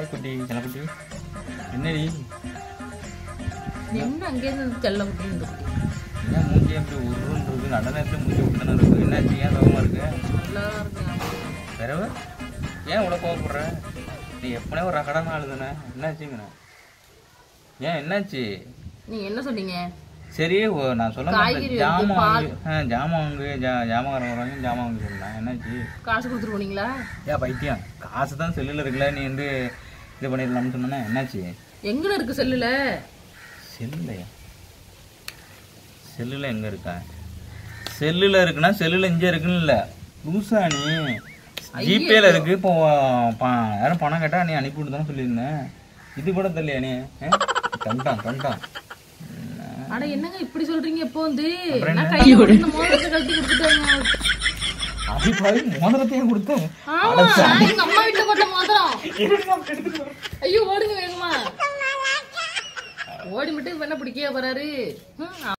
குட்டி செல்லக்குட்டி என்னடி என்ன அங்கேருந்து செல்ல குட்டி இந்த குட்டி என்ன மூஞ்சி அப்படி உருன்னு இருக்கு நல்ல நேரத்தில் மூஞ்சி அப்படி தானே இருக்கு என்னாச்சு ஏன் சோகமாக இருக்கு நல்லா இருக்கு பிறகு ஏன் இவ்வளோ கோவப்படுற நீ எப்பனே ஒரு ரகடான ஆளு தானே என்னாச்சுங்கண்ணா ஏன் என்னாச்சு நீங்க என்ன சொன்னீங்க சரி ஓ- நான் சொல்ல காய்கறி மாட்டேன் வந்து ஜாமான் பால். வாங்கி ஆ ஜாமான் வாங்கு ஜா ஜாமான் வராங்க ஜாமான் வாங்கி சொன்னேன் என்னாச்சு காசு கொடுத்துட்டு போனீங்களா ஏன் பைத்தியம் காசு தான் செல்லில் இருக்குல்ல நீ வந்து இது பண்ணிடலாம்னு சொன்னேன் என்னாச்சு எங்கன இருக்கு செல்லுல செல்லுலையா செல்லில் எங்கே இருக்கா செல்லில் இருக்குன்னா செல்லில் இங்கே இருக்குன்னு இல்லை லூசா நீ ஜிபேல இருக்கு இப்போ ப- யாரும் பணம் கேட்டா நீ அனுப்பிவிட்டு தானே சொல்லியிருந்தேன் இது கூட தெரியலையா நீ கண்டான் கண்டான் அட என்னங்க இப்படி சொல்றீங்க இப்போ வந்து அப்புறம் நான் கையை கொடுத்து இந்த மோதிரத்தை கழட்டி கொடுத்துட்டாங்க அது பாரு மோதிரத்தையும் கொடுத்தேன் ஆமா நான் எங்க அம்மா வீட்டுல போட்ட மோதிரம் ஐயோ ஓடுங்க வேகமா ஓடி மட்டும் இப்ப என்ன பிடிக்க போறாரு ம்,